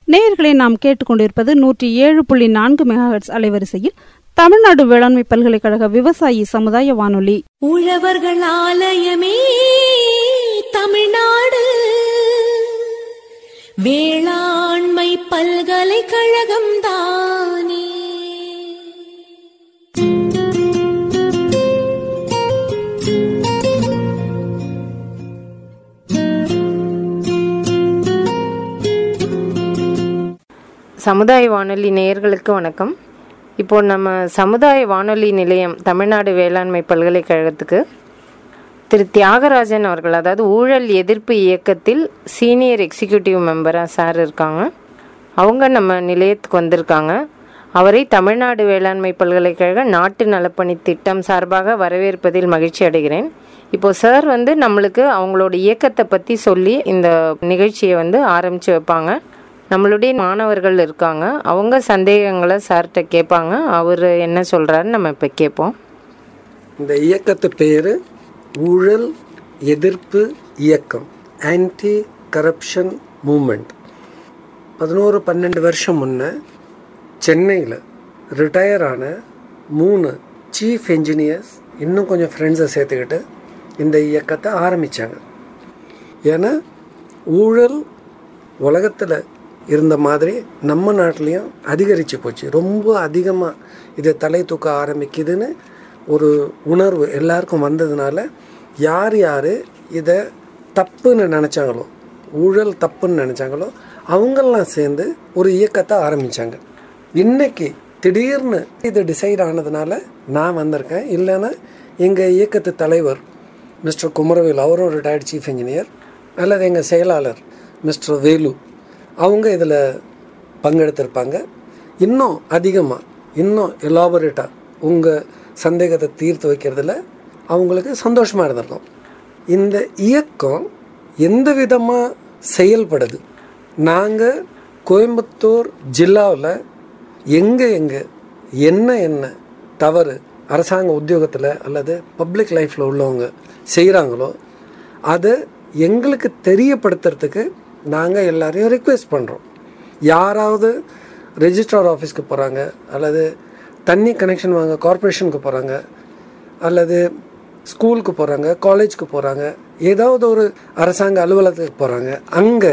நேயர்களை நாம் கேட்டுக்கொண்டிருப்பது நூற்றி ஏழு புள்ளி நான்கு மெகாஹெட்ஸ் அலைவரிசையில் தமிழ்நாடு வேளாண்மை பல்கலைக்கழக விவசாயி சமுதாய வானொலி உழவர்கள் ஆலயமே தமிழ்நாடு வேளாண்மை பல்கலைக்கழகம் தானே சமுதாய வானொலி நேயர்களுக்கு வணக்கம் இப்போ நம்ம சமுதாய வானொலி நிலையம் தமிழ்நாடு வேளாண்மை பல்கலைக்கழகத்துக்கு திரு தியாகராஜன் அவர்கள் அதாவது ஊழல் எதிர்ப்பு இயக்கத்தில் சீனியர் எக்ஸிக்யூட்டிவ் மெம்பராக சார் இருக்காங்க அவங்க நம்ம நிலையத்துக்கு வந்திருக்காங்க அவரை தமிழ்நாடு வேளாண்மை பல்கலைக்கழக நாட்டு நலப்பணி திட்டம் சார்பாக வரவேற்பதில் மகிழ்ச்சி அடைகிறேன் இப்போ சார் வந்து நம்மளுக்கு அவங்களோட இயக்கத்தை பற்றி சொல்லி இந்த நிகழ்ச்சியை வந்து ஆரம்பித்து வைப்பாங்க நம்மளுடைய மாணவர்கள் இருக்காங்க அவங்க சந்தேகங்களை சார்கிட்ட கேட்பாங்க அவர் என்ன சொல்கிறாருன்னு நம்ம இப்போ கேட்போம் இந்த இயக்கத்து பேர் ஊழல் எதிர்ப்பு இயக்கம் ஆன்டி கரப்ஷன் மூமெண்ட் பதினோரு பன்னெண்டு வருஷம் முன்ன சென்னையில் ரிட்டையர் ஆன மூணு சீஃப் என்ஜினியர்ஸ் இன்னும் கொஞ்சம் ஃப்ரெண்ட்ஸை சேர்த்துக்கிட்டு இந்த இயக்கத்தை ஆரம்பித்தாங்க ஏன்னா ஊழல் உலகத்தில் இருந்த மாதிரி நம்ம நாட்டிலையும் அதிகரித்து போச்சு ரொம்ப அதிகமாக இதை தலை தூக்க ஆரம்பிக்குதுன்னு ஒரு உணர்வு எல்லாருக்கும் வந்ததுனால யார் யார் இதை தப்புன்னு நினச்சாங்களோ ஊழல் தப்புன்னு நினச்சாங்களோ அவங்கெல்லாம் சேர்ந்து ஒரு இயக்கத்தை ஆரம்பித்தாங்க இன்னைக்கு திடீர்னு இது டிசைட் ஆனதுனால நான் வந்திருக்கேன் இல்லைன்னா எங்கள் இயக்கத்து தலைவர் மிஸ்டர் குமரவேல் அவரும் ரிட்டையர்ட் சீஃப் இன்ஜினியர் அல்லது எங்கள் செயலாளர் மிஸ்டர் வேலு அவங்க இதில் பங்கெடுத்திருப்பாங்க இன்னும் அதிகமாக இன்னும் எலாபரேட்டாக உங்கள் சந்தேகத்தை தீர்த்து வைக்கிறதுல அவங்களுக்கு சந்தோஷமாக இருந்திருக்கும் இந்த இயக்கம் எந்த விதமாக செயல்படுது நாங்கள் கோயம்புத்தூர் ஜில்லாவில் எங்கே எங்கே என்ன என்ன தவறு அரசாங்க உத்தியோகத்தில் அல்லது பப்ளிக் லைஃப்பில் உள்ளவங்க செய்கிறாங்களோ அதை எங்களுக்கு தெரியப்படுத்துறதுக்கு நாங்கள் எல்லாரையும் ரிக்வெஸ்ட் பண்ணுறோம் யாராவது ரெஜிஸ்ட்ரார் ஆஃபீஸ்க்கு போகிறாங்க அல்லது தண்ணி கனெக்ஷன் வாங்க கார்ப்பரேஷனுக்கு போகிறாங்க அல்லது ஸ்கூலுக்கு போகிறாங்க காலேஜ்க்கு போகிறாங்க ஏதாவது ஒரு அரசாங்க அலுவலகத்துக்கு போகிறாங்க அங்கே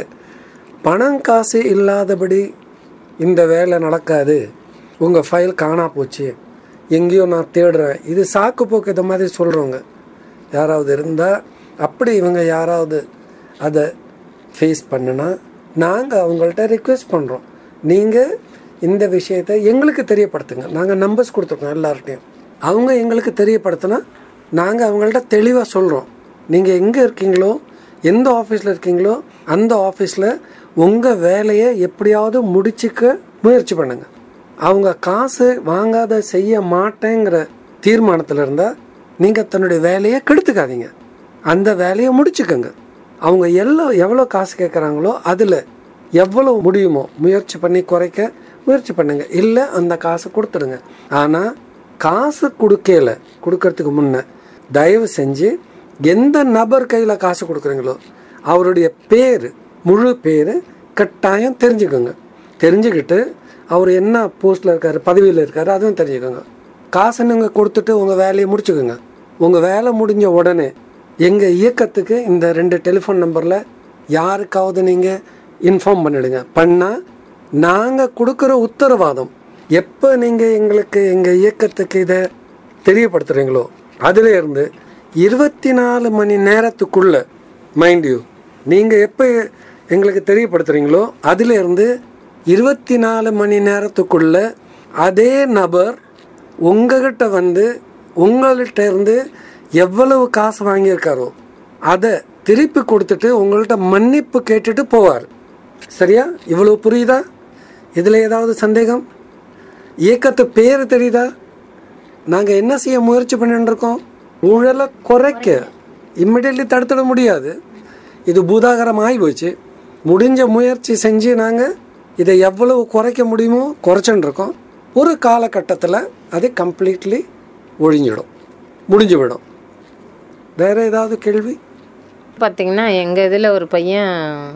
பணம் காசு இல்லாதபடி இந்த வேலை நடக்காது உங்கள் ஃபைல் காணா போச்சு எங்கேயோ நான் தேடுறேன் இது சாக்கு போக்கு இந்த மாதிரி சொல்கிறவங்க யாராவது இருந்தால் அப்படி இவங்க யாராவது அதை ஃபேஸ் பண்ணுனா நாங்கள் அவங்கள்ட்ட ரிக்வெஸ்ட் பண்ணுறோம் நீங்கள் இந்த விஷயத்தை எங்களுக்கு தெரியப்படுத்துங்க நாங்கள் நம்பர்ஸ் கொடுத்துருக்கோம் எல்லார்ட்டையும் அவங்க எங்களுக்கு தெரியப்படுத்தினா நாங்கள் அவங்கள்ட்ட தெளிவாக சொல்கிறோம் நீங்கள் எங்கே இருக்கீங்களோ எந்த ஆஃபீஸில் இருக்கீங்களோ அந்த ஆஃபீஸில் உங்கள் வேலையை எப்படியாவது முடிச்சுக்க முயற்சி பண்ணுங்கள் அவங்க காசு வாங்காத செய்ய மாட்டேங்கிற தீர்மானத்தில் இருந்தால் நீங்கள் தன்னுடைய வேலையை கெடுத்துக்காதீங்க அந்த வேலையை முடிச்சுக்கோங்க அவங்க எல்லாம் எவ்வளோ காசு கேட்குறாங்களோ அதில் எவ்வளோ முடியுமோ முயற்சி பண்ணி குறைக்க முயற்சி பண்ணுங்க இல்லை அந்த காசை கொடுத்துடுங்க ஆனால் காசு கொடுக்கல கொடுக்கறதுக்கு முன்ன தயவு செஞ்சு எந்த நபர் கையில் காசு கொடுக்குறீங்களோ அவருடைய பேர் முழு பேர் கட்டாயம் தெரிஞ்சுக்கோங்க தெரிஞ்சுக்கிட்டு அவர் என்ன போஸ்ட்டில் இருக்காரு பதவியில் இருக்காரு அதுவும் தெரிஞ்சுக்கோங்க காசை நீங்கள் கொடுத்துட்டு உங்கள் வேலையை முடிச்சுக்கோங்க உங்கள் வேலை முடிஞ்ச உடனே எங்கள் இயக்கத்துக்கு இந்த ரெண்டு டெலிஃபோன் நம்பரில் யாருக்காவது நீங்கள் இன்ஃபார்ம் பண்ணிடுங்க பண்ணால் நாங்கள் கொடுக்குற உத்தரவாதம் எப்போ நீங்கள் எங்களுக்கு எங்கள் இயக்கத்துக்கு இதை தெரியப்படுத்துகிறீங்களோ அதில் இருந்து இருபத்தி நாலு மணி நேரத்துக்குள்ள மைண்ட் யூ நீங்கள் எப்போ எங்களுக்கு தெரியப்படுத்துகிறீங்களோ அதில் இருந்து இருபத்தி நாலு மணி நேரத்துக்குள்ள அதே நபர் உங்ககிட்ட வந்து உங்கள்கிட்ட இருந்து எவ்வளவு காசு வாங்கியிருக்காரோ அதை திருப்பி கொடுத்துட்டு உங்கள்கிட்ட மன்னிப்பு கேட்டுட்டு போவார் சரியா இவ்வளோ புரியுதா இதில் ஏதாவது சந்தேகம் இயக்கத்து பேர் தெரியுதா நாங்கள் என்ன செய்ய முயற்சி பண்ணிட்டு இருக்கோம் ஊழலை குறைக்க இம்மிடியட்லி தடுத்துட முடியாது இது பூதாகரம் ஆகி போச்சு முடிஞ்ச முயற்சி செஞ்சு நாங்கள் இதை எவ்வளவு குறைக்க முடியுமோ குறைச்சுட்டு இருக்கோம் ஒரு காலகட்டத்தில் அது கம்ப்ளீட்லி ஒழிஞ்சிடும் முடிஞ்சு விடும் வேற ஏதாவது கேள்வி பார்த்தீங்கன்னா எங்கள் இதில் ஒரு பையன்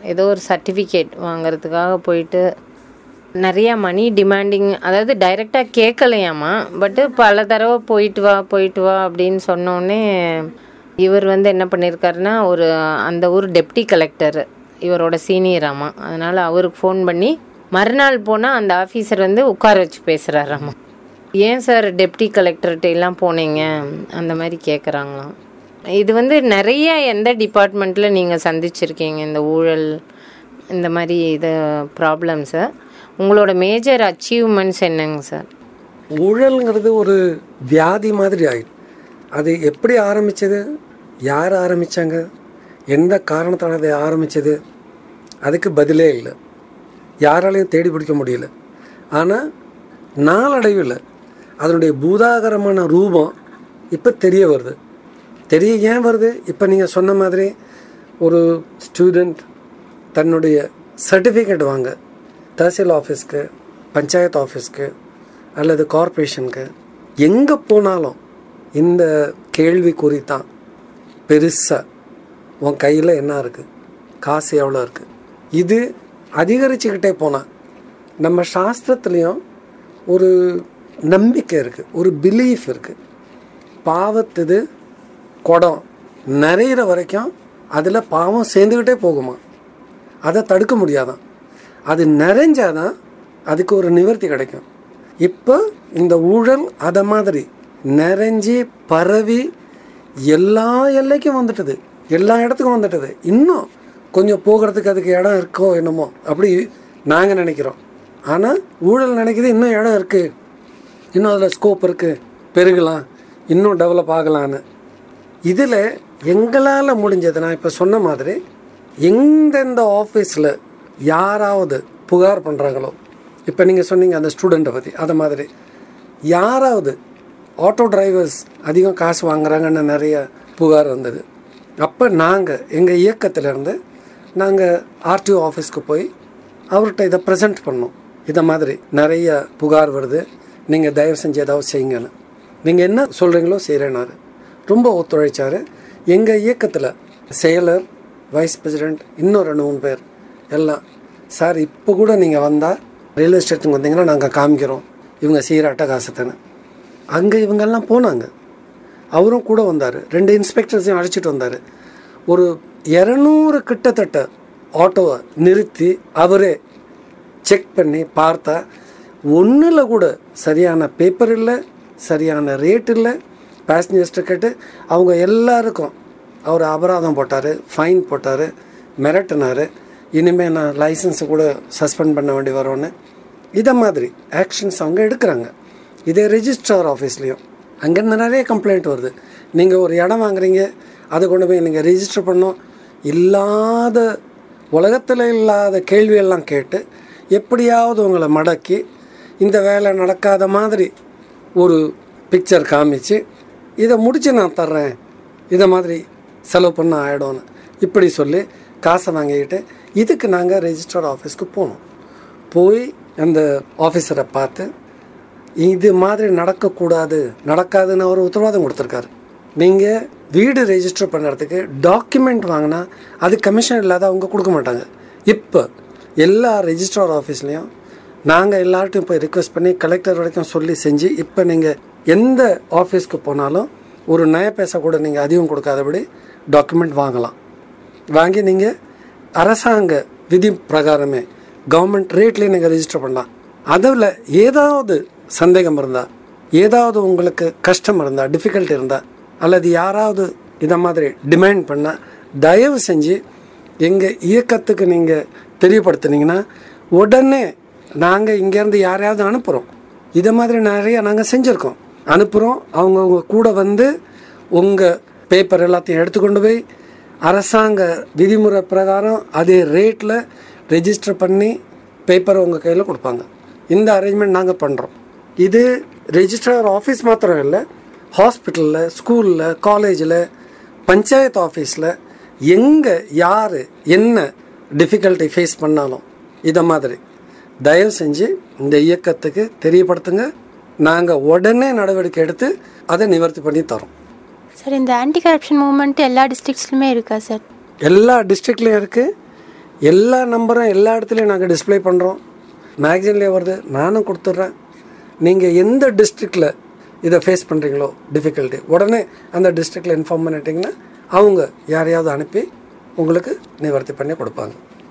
ஏதோ ஒரு சர்டிஃபிகேட் வாங்குறதுக்காக போயிட்டு நிறையா மணி டிமாண்டிங் அதாவது டைரெக்டாக கேட்கலையாமா பட்டு பல தடவை போயிட்டு வா போயிட்டு வா அப்படின்னு சொன்னோடனே இவர் வந்து என்ன பண்ணியிருக்காருன்னா ஒரு அந்த ஊர் டெப்டி கலெக்டர் இவரோட சீனியராமா அதனால் அவருக்கு ஃபோன் பண்ணி மறுநாள் போனால் அந்த ஆஃபீஸர் வந்து உட்கார வச்சு பேசுகிறாராமா ஏன் சார் டெப்டி கலெக்டர்கிட்ட எல்லாம் போனீங்க அந்த மாதிரி கேட்குறாங்களாம் இது வந்து நிறைய எந்த டிபார்ட்மெண்ட்டில் நீங்கள் சந்திச்சிருக்கீங்க இந்த ஊழல் இந்த மாதிரி இது ப்ராப்ளம்ஸை உங்களோட மேஜர் அச்சீவ்மெண்ட்ஸ் என்னங்க சார் ஊழல்ங்கிறது ஒரு வியாதி மாதிரி ஆயிடுது அது எப்படி ஆரம்பிச்சது யார் ஆரம்பிச்சாங்க எந்த காரணத்தால் அதை ஆரம்பிச்சது அதுக்கு பதிலே இல்லை யாராலையும் தேடி பிடிக்க முடியல ஆனால் நாளடைவில் அதனுடைய பூதாகரமான ரூபம் இப்போ தெரிய வருது தெரிய ஏன் வருது இப்போ நீங்கள் சொன்ன மாதிரி ஒரு ஸ்டூடெண்ட் தன்னுடைய சர்டிஃபிகேட் வாங்க தஹசீல் ஆஃபீஸ்க்கு பஞ்சாயத்து ஆஃபீஸ்க்கு அல்லது கார்ப்பரேஷனுக்கு எங்கே போனாலும் இந்த கேள்வி குறித்தான் பெருசாக உன் கையில் என்ன இருக்குது காசு எவ்வளோ இருக்குது இது அதிகரிச்சுக்கிட்டே போனால் நம்ம சாஸ்திரத்துலேயும் ஒரு நம்பிக்கை இருக்குது ஒரு பிலீஃப் இருக்குது பாவத்துது குடம் நிறையிற வரைக்கும் அதில் பாவம் சேர்ந்துக்கிட்டே போகுமா அதை தடுக்க முடியாதான் அது நிறைஞ்சாதான் அதுக்கு ஒரு நிவர்த்தி கிடைக்கும் இப்போ இந்த ஊழல் அதை மாதிரி நிறைஞ்சி பரவி எல்லா எல்லைக்கும் வந்துட்டுது எல்லா இடத்துக்கும் வந்துட்டுது இன்னும் கொஞ்சம் போகிறதுக்கு அதுக்கு இடம் இருக்கோ என்னமோ அப்படி நாங்கள் நினைக்கிறோம் ஆனால் ஊழல் நினைக்கிது இன்னும் இடம் இருக்குது இன்னும் அதில் ஸ்கோப் இருக்குது பெருகலாம் இன்னும் டெவலப் ஆகலான்னு இதில் எங்களால் முடிஞ்சது நான் இப்போ சொன்ன மாதிரி எந்தெந்த ஆஃபீஸில் யாராவது புகார் பண்ணுறாங்களோ இப்போ நீங்கள் சொன்னீங்க அந்த ஸ்டூடெண்ட்டை பற்றி அதை மாதிரி யாராவது ஆட்டோ டிரைவர்ஸ் அதிகம் காசு வாங்குறாங்கன்னு நிறைய புகார் வந்தது அப்போ நாங்கள் எங்கள் இயக்கத்திலேருந்து நாங்கள் ஆர்டிஓ ஆஃபீஸ்க்கு போய் அவர்கிட்ட இதை ப்ரெசென்ட் பண்ணோம் இதை மாதிரி நிறைய புகார் வருது நீங்கள் தயவு செஞ்சு ஏதாவது செய்யுங்கன்னு நீங்கள் என்ன சொல்கிறீங்களோ செய்கிறேன்னாரு ரொம்ப ஒத்துழைச்சார் எங்கள் இயக்கத்தில் செயலர் வைஸ் பிரசிடெண்ட் இன்னும் ரெண்டு மூணு பேர் எல்லாம் சார் இப்போ கூட நீங்கள் வந்தால் ரயில்வே ஸ்டேஷனுக்கு வந்தீங்கன்னா நாங்கள் காமிக்கிறோம் இவங்க செய்கிற அட்டகாசத்தைன்னு அங்கே இவங்கெல்லாம் போனாங்க அவரும் கூட வந்தார் ரெண்டு இன்ஸ்பெக்டர்ஸையும் அழைச்சிட்டு வந்தார் ஒரு இரநூறு கிட்டத்தட்ட ஆட்டோவை நிறுத்தி அவரே செக் பண்ணி பார்த்தா ஒன்றில் கூட சரியான பேப்பர் இல்லை சரியான ரேட் இல்லை பேசஞ்சர்ஸ்ட்டு கேட்டு அவங்க எல்லாருக்கும் அவர் அபராதம் போட்டார் ஃபைன் போட்டார் மிரட்டினார் இனிமேல் நான் லைசன்ஸை கூட சஸ்பெண்ட் பண்ண வேண்டி வரும்னு இதை மாதிரி ஆக்ஷன்ஸ் அவங்க எடுக்கிறாங்க இதே ரெஜிஸ்ட்ரார் ஆஃபீஸ்லேயும் அங்கேருந்து நிறைய கம்ப்ளைண்ட் வருது நீங்கள் ஒரு இடம் வாங்குறீங்க அதை கொண்டு போய் நீங்கள் ரெஜிஸ்டர் பண்ணோம் இல்லாத உலகத்தில் இல்லாத கேள்வியெல்லாம் கேட்டு எப்படியாவது உங்களை மடக்கி இந்த வேலை நடக்காத மாதிரி ஒரு பிக்சர் காமிச்சு இதை முடித்து நான் தர்றேன் இதை மாதிரி செலவு பண்ண ஆகிடும்னு இப்படி சொல்லி காசை வாங்கிக்கிட்டு இதுக்கு நாங்கள் ரெஜிஸ்டர்ட் ஆஃபீஸ்க்கு போனோம் போய் அந்த ஆஃபீஸரை பார்த்து இது மாதிரி நடக்கக்கூடாது நடக்காதுன்னு அவர் உத்தரவாதம் கொடுத்துருக்காரு நீங்கள் வீடு ரெஜிஸ்டர் பண்ணுறதுக்கு டாக்குமெண்ட் வாங்கினா அது கமிஷன் இல்லாத அவங்க கொடுக்க மாட்டாங்க இப்போ எல்லா ரெஜிஸ்ட்ரார் ஆஃபீஸ்லேயும் நாங்கள் எல்லார்ட்டையும் போய் ரிக்வெஸ்ட் பண்ணி கலெக்டர் வரைக்கும் சொல்லி செஞ்சு இப்போ நீங்கள் எந்த ஆஃபீஸ்க்கு போனாலும் ஒரு நய பேச கூட நீங்கள் அதிகம் கொடுக்காதபடி டாக்குமெண்ட் வாங்கலாம் வாங்கி நீங்கள் அரசாங்க விதி பிரகாரமே கவர்மெண்ட் ரேட்லேயே நீங்கள் ரெஜிஸ்டர் பண்ணலாம் அதில் ஏதாவது சந்தேகம் இருந்தால் ஏதாவது உங்களுக்கு கஷ்டம் இருந்தால் டிஃபிகல்ட் இருந்தால் அல்லது யாராவது இதை மாதிரி டிமாண்ட் பண்ணால் தயவு செஞ்சு எங்கள் இயக்கத்துக்கு நீங்கள் தெரியப்படுத்துனீங்கன்னா உடனே நாங்கள் இங்கேருந்து யாரையாவது அனுப்புகிறோம் இதை மாதிரி நிறைய நாங்கள் செஞ்சுருக்கோம் அனுப்புகிறோம் அவங்க உங்க கூட வந்து உங்கள் பேப்பர் எல்லாத்தையும் எடுத்துக்கொண்டு போய் அரசாங்க விதிமுறை பிரகாரம் அதே ரேட்டில் ரெஜிஸ்டர் பண்ணி பேப்பரை உங்கள் கையில் கொடுப்பாங்க இந்த அரேஞ்ச்மெண்ட் நாங்கள் பண்ணுறோம் இது ரெஜிஸ்ட்ரார் ஆஃபீஸ் மாத்திரம் இல்லை ஹாஸ்பிட்டலில் ஸ்கூலில் காலேஜில் பஞ்சாயத்து ஆஃபீஸில் எங்கே யார் என்ன டிஃபிகல்ட்டி ஃபேஸ் பண்ணாலும் இதை மாதிரி தயவு செஞ்சு இந்த இயக்கத்துக்கு தெரியப்படுத்துங்க நாங்கள் உடனே நடவடிக்கை எடுத்து அதை நிவர்த்தி பண்ணி தரோம் சார் இந்த ஆன்டி கரப்ஷன் மூவ்மெண்ட் எல்லா டிஸ்ட்ரிக்ஸ்லையுமே இருக்கா சார் எல்லா டிஸ்ட்ரிக்ட்லேயும் இருக்குது எல்லா நம்பரும் எல்லா இடத்துலையும் நாங்கள் டிஸ்ப்ளே பண்ணுறோம் மேக்சின்லேயே வருது நானும் கொடுத்துட்றேன் நீங்கள் எந்த டிஸ்ட்ரிக்டில் இதை ஃபேஸ் பண்ணுறீங்களோ டிஃபிகல்ட்டி உடனே அந்த டிஸ்ட்ரிக்டில் இன்ஃபார்ம் பண்ணிட்டீங்கன்னா அவங்க யாரையாவது அனுப்பி உங்களுக்கு நிவர்த்தி பண்ணி கொடுப்பாங்க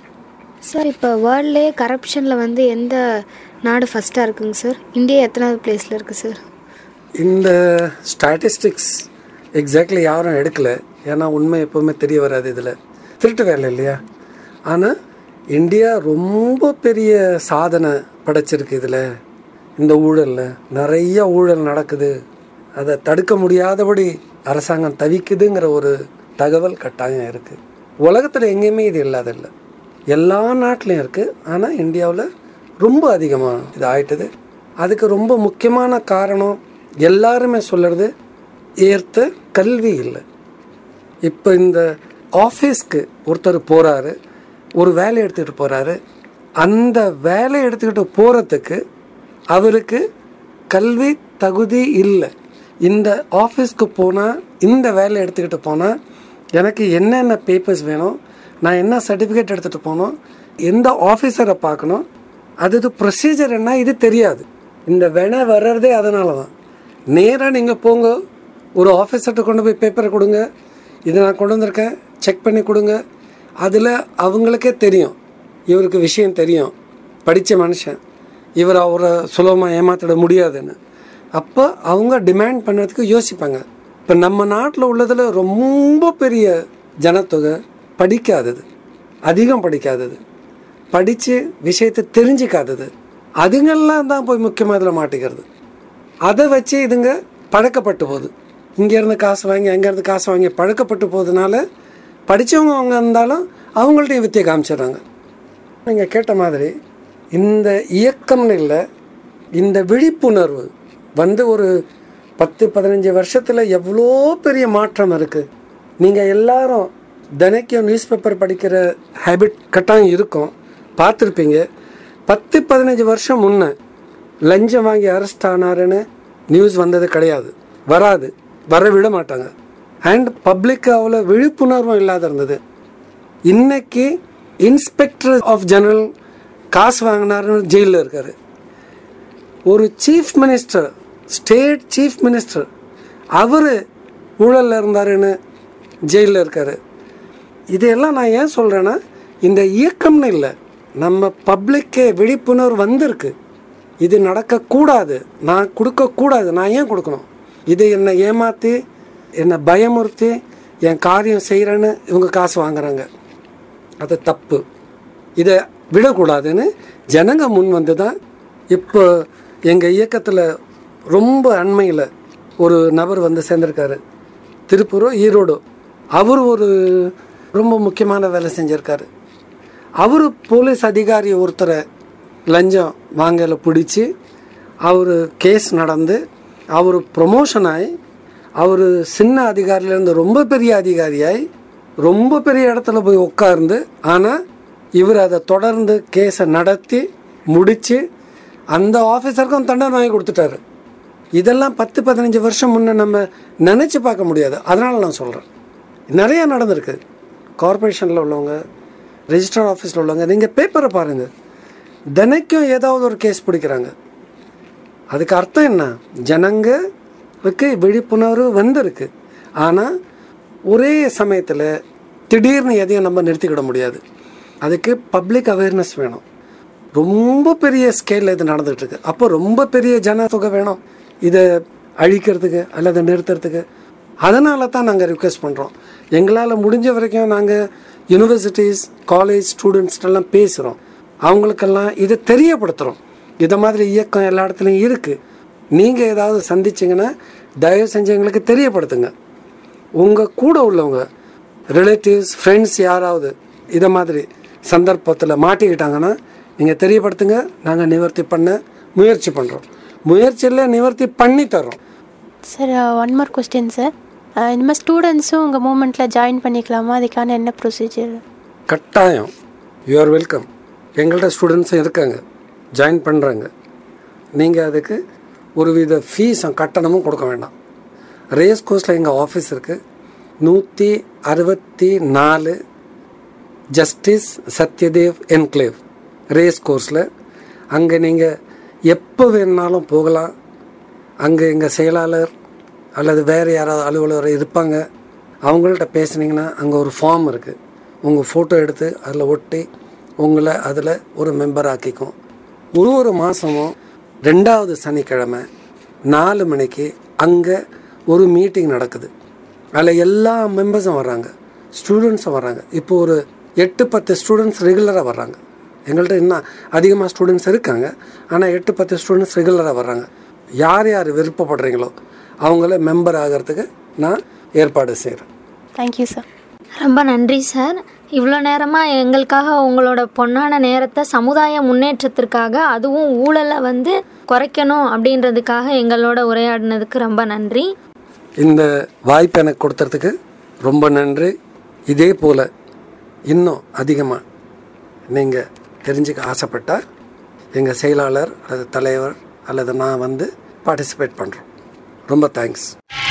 சார் இப்போ வேர்ல்ட்லேயே கரப்ஷனில் வந்து எந்த நாடு ஃபஸ்ட்டாக இருக்குங்க சார் இந்தியா எத்தனாவது பிளேஸில் இருக்குது சார் இந்த ஸ்டாட்டிஸ்டிக்ஸ் எக்ஸாக்ட்லி யாரும் எடுக்கல ஏன்னா உண்மை எப்போவுமே தெரிய வராது இதில் திருட்டு வேலை இல்லையா ஆனால் இந்தியா ரொம்ப பெரிய சாதனை படைச்சிருக்கு இதில் இந்த ஊழலில் நிறைய ஊழல் நடக்குது அதை தடுக்க முடியாதபடி அரசாங்கம் தவிக்குதுங்கிற ஒரு தகவல் கட்டாயம் இருக்குது உலகத்தில் எங்கேயுமே இது இல்லாதில்லை எல்லா நாட்டிலையும் இருக்குது ஆனால் இந்தியாவில் ரொம்ப அதிகமாக இது ஆயிட்டுது அதுக்கு ரொம்ப முக்கியமான காரணம் எல்லாருமே சொல்கிறது ஏற்ற கல்வி இல்லை இப்போ இந்த ஆஃபீஸ்க்கு ஒருத்தர் போகிறாரு ஒரு வேலை எடுத்துக்கிட்டு போகிறாரு அந்த வேலை எடுத்துக்கிட்டு போகிறதுக்கு அவருக்கு கல்வி தகுதி இல்லை இந்த ஆஃபீஸ்க்கு போனால் இந்த வேலை எடுத்துக்கிட்டு போனால் எனக்கு என்னென்ன பேப்பர்ஸ் வேணும் நான் என்ன சர்டிஃபிகேட் எடுத்துகிட்டு போகணும் எந்த ஆஃபீஸரை பார்க்கணும் அது ப்ரொசீஜர் என்ன இது தெரியாது இந்த வினை வர்றதே அதனால தான் நேராக நீங்கள் போங்க ஒரு ஆஃபீஸர்கிட்ட கொண்டு போய் பேப்பரை கொடுங்க இதை நான் கொண்டு வந்திருக்கேன் செக் பண்ணி கொடுங்க அதில் அவங்களுக்கே தெரியும் இவருக்கு விஷயம் தெரியும் படித்த மனுஷன் இவர் அவரை சுலபமாக ஏமாத்திட முடியாதுன்னு அப்போ அவங்க டிமாண்ட் பண்ணுறதுக்கு யோசிப்பாங்க இப்போ நம்ம நாட்டில் உள்ளதில் ரொம்ப பெரிய ஜனத்தொகை படிக்காதது அதிகம் படிக்காதது படித்து விஷயத்தை தெரிஞ்சிக்காதது அதுங்கெல்லாம் தான் போய் முக்கியமாக இதில் மாட்டிக்கிறது அதை வச்சு இதுங்க பழக்கப்பட்டு போகுது இங்கேருந்து காசு வாங்கி அங்கேருந்து காசு வாங்கி பழக்கப்பட்டு போகிறதுனால படித்தவங்க அவங்க இருந்தாலும் அவங்கள்ட்டையும் வித்தியை காமிச்சிடுறாங்க நீங்கள் கேட்ட மாதிரி இந்த இயக்கம்னு இல்லை இந்த விழிப்புணர்வு வந்து ஒரு பத்து பதினஞ்சு வருஷத்தில் எவ்வளோ பெரிய மாற்றம் இருக்குது நீங்கள் எல்லாரும் தினைக்கும் நியூஸ் பேப்பர் படிக்கிற ஹேபிட் கட்டாயம் இருக்கும் பார்த்துருப்பீங்க பத்து பதினஞ்சு வருஷம் முன்னே லஞ்சம் வாங்கி அரெஸ்ட் ஆனாருன்னு நியூஸ் வந்தது கிடையாது வராது வர விட மாட்டாங்க அண்ட் பப்ளிக் அவ்வளோ விழிப்புணர்வும் இல்லாத இருந்தது இன்னைக்கு இன்ஸ்பெக்டர் ஆஃப் ஜெனரல் காசு வாங்கினாருன்னு ஜெயிலில் இருக்காரு ஒரு chief minister state chief minister அவர் ஊழலில் இருந்தாருன்னு ஜெயிலில் இருக்காரு இதையெல்லாம் நான் ஏன் சொல்கிறேன்னா இந்த இயக்கம்னு இல்லை நம்ம பப்ளிக்கே விழிப்புணர்வு வந்திருக்கு இது நடக்கக்கூடாது நான் கொடுக்கக்கூடாது நான் ஏன் கொடுக்கணும் இது என்னை ஏமாற்றி என்னை பயமுறுத்தி என் காரியம் செய்கிறேன்னு இவங்க காசு வாங்குறாங்க அது தப்பு இதை விடக்கூடாதுன்னு ஜனங்க முன் வந்து தான் இப்போ எங்கள் இயக்கத்தில் ரொம்ப அண்மையில் ஒரு நபர் வந்து சேர்ந்திருக்காரு திருப்பூரோ ஈரோடோ அவர் ஒரு ரொம்ப முக்கியமான வேலை செஞ்சுருக்காரு அவர் போலீஸ் அதிகாரி ஒருத்தரை லஞ்சம் வாங்கல பிடிச்சி அவர் கேஸ் நடந்து அவர் ப்ரொமோஷன் ஆகி அவர் சின்ன அதிகாரியிலேருந்து ரொம்ப பெரிய அதிகாரியாய் ரொம்ப பெரிய இடத்துல போய் உட்கார்ந்து ஆனால் இவர் அதை தொடர்ந்து கேஸை நடத்தி முடித்து அந்த ஆஃபீஸருக்கும் தண்டனை வாங்கி கொடுத்துட்டாரு இதெல்லாம் பத்து பதினஞ்சு வருஷம் முன்னே நம்ம நினச்சி பார்க்க முடியாது அதனால நான் சொல்கிறேன் நிறைய நடந்திருக்கு கார்பரேஷனில் உள்ளவங்க ரெஜிஸ்டர் ஆஃபீஸில் உள்ளவங்க நீங்கள் பேப்பரை பாருங்கள் தினைக்கும் ஏதாவது ஒரு கேஸ் பிடிக்கிறாங்க அதுக்கு அர்த்தம் என்ன ஜனங்களுக்கு விழிப்புணர்வு வந்திருக்கு ஆனால் ஒரே சமயத்தில் திடீர்னு எதையும் நம்ம நிறுத்திக்கிட முடியாது அதுக்கு பப்ளிக் அவேர்னஸ் வேணும் ரொம்ப பெரிய ஸ்கேலில் இது நடந்துகிட்டு இருக்கு அப்போ ரொம்ப பெரிய ஜனத்தொகை வேணும் இதை அழிக்கிறதுக்கு அல்லது நிறுத்துறதுக்கு அதனால தான் நாங்கள் ரிக்வெஸ்ட் பண்ணுறோம் எங்களால் முடிஞ்ச வரைக்கும் நாங்கள் யூனிவர்சிட்டிஸ் காலேஜ் ஸ்டூடெண்ட்ஸ்டெல்லாம் பேசுகிறோம் அவங்களுக்கெல்லாம் இதை தெரியப்படுத்துகிறோம் இதை மாதிரி இயக்கம் எல்லா இடத்துலையும் இருக்குது நீங்கள் ஏதாவது சந்திச்சிங்கன்னா தயவு செஞ்சு எங்களுக்கு தெரியப்படுத்துங்க உங்கள் கூட உள்ளவங்க ரிலேட்டிவ்ஸ் ஃப்ரெண்ட்ஸ் யாராவது இதை மாதிரி சந்தர்ப்பத்தில் மாட்டிக்கிட்டாங்கன்னா நீங்கள் தெரியப்படுத்துங்க நாங்கள் நிவர்த்தி பண்ண முயற்சி பண்ணுறோம் முயற்சியில் நிவர்த்தி பண்ணி தர்றோம் sir one more question sir இந்த மாதிரி ஸ்டூடெண்ட்ஸும் உங்கள் மூமெண்ட்டில் ஜாயின் பண்ணிக்கலாமா அதுக்கான என்ன ப்ரொசீஜர் கட்டாயம் யூ ஆர் வெல்கம் எங்கள்கிட்ட ஸ்டூடெண்ட்ஸும் இருக்காங்க ஜாயின் பண்ணுறாங்க நீங்கள் அதுக்கு ஒருவித ஃபீஸும் கட்டணமும் கொடுக்க வேண்டாம் ரேஸ் கோர்ஸில் எங்கள் ஆஃபீஸ் இருக்குது நூற்றி அறுபத்தி நாலு ஜஸ்டிஸ் சத்யதேவ் என்க்ளேவ் ரேஸ் கோர்ஸில் அங்கே நீங்கள் எப்போ வேணுனாலும் போகலாம் அங்கே எங்கள் செயலாளர் அல்லது வேறு யாராவது அலுவலர் இருப்பாங்க அவங்கள்ட்ட பேசுனீங்கன்னா அங்கே ஒரு ஃபார்ம் இருக்குது உங்கள் ஃபோட்டோ எடுத்து அதில் ஒட்டி உங்களை அதில் ஒரு மெம்பர் ஆக்கிக்கும் ஒரு ஒரு மாதமும் ரெண்டாவது சனிக்கிழமை நாலு மணிக்கு அங்கே ஒரு மீட்டிங் நடக்குது அதில் எல்லா மெம்பர்ஸும் வர்றாங்க ஸ்டூடெண்ட்ஸும் வர்றாங்க இப்போ ஒரு எட்டு பத்து ஸ்டூடெண்ட்ஸ் ரெகுலராக வர்றாங்க எங்கள்கிட்ட இன்னும் அதிகமாக ஸ்டூடெண்ட்ஸ் இருக்காங்க ஆனால் எட்டு பத்து ஸ்டூடெண்ட்ஸ் ரெகுலராக வர்றாங்க யார் யார் விருப்பப்படுறீங்களோ அவங்கள மெம்பர் ஆகிறதுக்கு நான் ஏற்பாடு செய்கிறேன் தேங்க்யூ சார் ரொம்ப நன்றி சார் இவ்வளோ நேரமாக எங்களுக்காக உங்களோட பொன்னான நேரத்தை சமுதாய முன்னேற்றத்திற்காக அதுவும் ஊழலை வந்து குறைக்கணும் அப்படின்றதுக்காக எங்களோட உரையாடினதுக்கு ரொம்ப நன்றி இந்த வாய்ப்பு எனக்கு கொடுத்ததுக்கு ரொம்ப நன்றி இதே போல் இன்னும் அதிகமாக நீங்கள் தெரிஞ்சுக்க ஆசைப்பட்டால் எங்கள் செயலாளர் அல்லது தலைவர் அல்லது நான் வந்து பார்ட்டிசிபேட் பண்ணுறோம் ரொம்ப தேங்க்ஸ்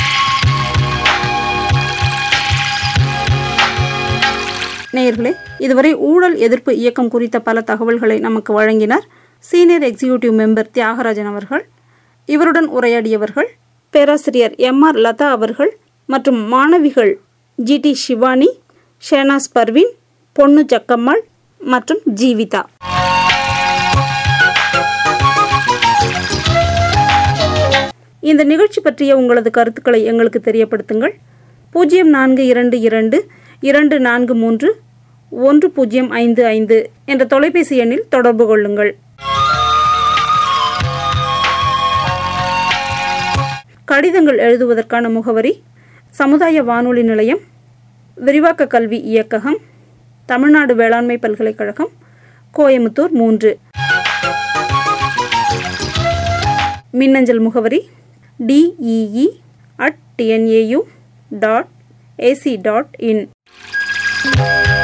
நேயர்களே இதுவரை ஊழல் எதிர்ப்பு இயக்கம் குறித்த பல தகவல்களை நமக்கு வழங்கினார் சீனியர் எக்ஸிகியூட்டிவ் மெம்பர் தியாகராஜன் அவர்கள் இவருடன் உரையாடியவர்கள் பேராசிரியர் எம் ஆர் லதா அவர்கள் மற்றும் மாணவிகள் ஜிடி சிவானி ஷேனாஸ் பர்வீன் பொன்னு ஜக்கம்மாள் மற்றும் ஜீவிதா இந்த நிகழ்ச்சி பற்றிய உங்களது கருத்துக்களை எங்களுக்கு தெரியப்படுத்துங்கள் பூஜ்ஜியம் நான்கு இரண்டு இரண்டு இரண்டு நான்கு மூன்று ஒன்று பூஜ்ஜியம் ஐந்து ஐந்து என்ற தொலைபேசி எண்ணில் தொடர்பு கொள்ளுங்கள் கடிதங்கள் எழுதுவதற்கான முகவரி சமுதாய வானொலி நிலையம் விரிவாக்க கல்வி இயக்ககம் தமிழ்நாடு வேளாண்மை பல்கலைக்கழகம் கோயமுத்தூர் மூன்று மின்னஞ்சல் முகவரி DEE at TNAU dot AC dot in